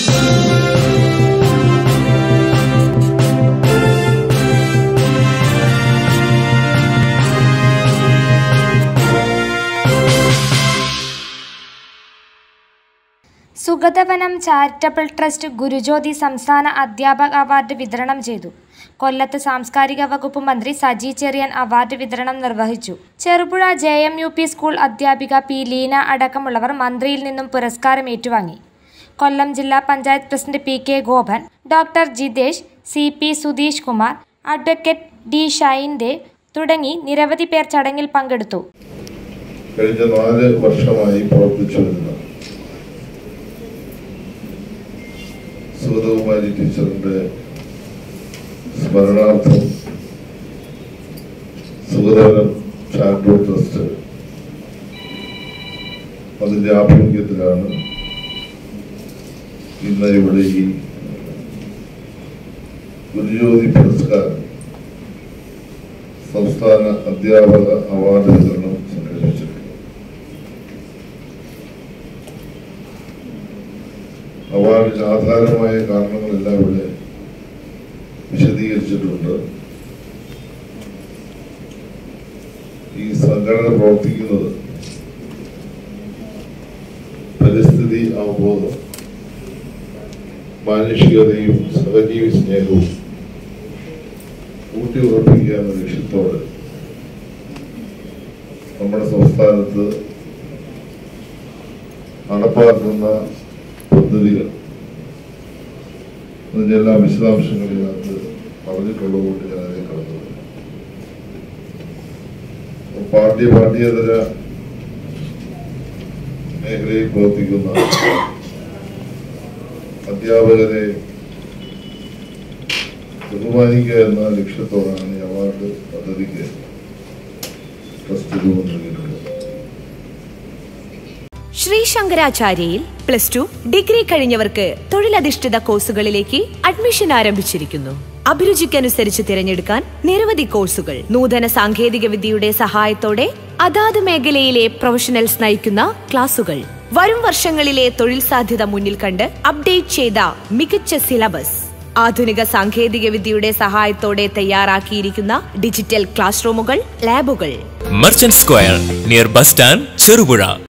സുഗതവനം charitable trust ഗുരുജ്യോതി സംസ്ഥാന അധ്യാപക award വിതരണം ചെയ്തു കൊല്ലത്ത് സാംസ്കാരിക വകുപ്പ് മന്ത്രി സജി ചെറിയാൻ അവാർഡ് വിതരണം നിർവഹിച്ചു Cherupuzha J M U P school അധ്യാപിക പി ലീന അടക്കമുള്ളവർ മന്ത്രിയിൽ നിന്നും പുരസ്കാരം ഏറ്റുവാങ്ങി കൊല്ലം ജില്ലാ panchayat president P K Gopan doctor Jithesh C P Sudheesh Kumar advocate D Shine Dev തുടങ്ങി നിരവധി പേർ ചടങ്ങിൽ പങ്കെടുത്തു കഴിഞ്ഞ നാല് വർഷമായി പ്രവർത്തിച്ചു വരുന്ന സുഗതകുമാരി ടീച്ചറിന്റെ സ്മരണാർത്ഥം സുഗതവനം ചാരിറ്റബിൾ ട്രസ്റ്റ് അതിന്റെ ആഭിമുഖ്യത്തിലാണ് ഇന്ന് ഇവിടെ ഈ ഗുരുജ്യോതി പുരസ്കാരം സംസ്ഥാന അധ്യാപക അവാർഡ് വിതരണം സംഘടിപ്പിച്ചിട്ടുണ്ട് അവാർഡിന് ആധാരമായ കാരണങ്ങളെല്ലാം ഇവിടെ വിശദീകരിച്ചിട്ടുണ്ട് ഈ സംഘടന പ്രവർത്തിക്കുന്നത് പരിസ്ഥിതി അവബോധം മാനുഷികതയും സഹജീവി സ്നേഹവും ഊട്ടിയുറപ്പിക്കുക എന്ന ലക്ഷ്യത്തോടെ നമ്മുടെ സംസ്ഥാനത്ത് നടപ്പാക്കുന്ന പദ്ധതികൾ അതിന്റെ എല്ലാ വിശദാംശങ്ങളിനകത്ത് പറഞ്ഞിട്ടുള്ളതുകൊണ്ട് ഞാൻ അതിനെ കടന്നു പാർട്ടി പാർട്ടിയേതര മേഖലയിൽ പ്രവർത്തിക്കുന്ന അധ്യാപകരെ ബഹുമാനിക്കുക എന്ന ലക്ഷ്യത്തോടാണ് ഈ അവാർഡ് പദ്ധതിക്ക് ട്രസ്റ്റ് രൂപം നൽകിയിട്ടുള്ളത് ശ്രീ ശങ്കരാചാര്യയിൽ പ്ലസ് ടു ഡിഗ്രി കഴിഞ്ഞവർക്ക് തൊഴിലധിഷ്ഠിത കോഴ്സുകളിലേക്ക് അഡ്മിഷൻ ആരംഭിച്ചിരിക്കുന്നു അഭിരുചിക്കനുസരിച്ച് തിരഞ്ഞെടുക്കാൻ നിരവധി കോഴ്സുകൾ നൂതന സാങ്കേതിക വിദ്യയുടെ സഹായത്തോടെ അതാത് മേഖലയിലെ പ്രൊഫഷണൽസ് നയിക്കുന്ന ക്ലാസുകൾ വരും വർഷങ്ങളിലെ തൊഴിൽ സാധ്യത മുന്നിൽ കണ്ട് അപ്ഡേറ്റ് ചെയ്ത മികച്ച സിലബസ് ആധുനിക സാങ്കേതിക വിദ്യയുടെ സഹായത്തോടെ തയ്യാറാക്കിയിരിക്കുന്ന ഡിജിറ്റൽ ക്ലാസ് റൂമുകൾ ലാബുകൾ merchant square near bus stand Cherupuzha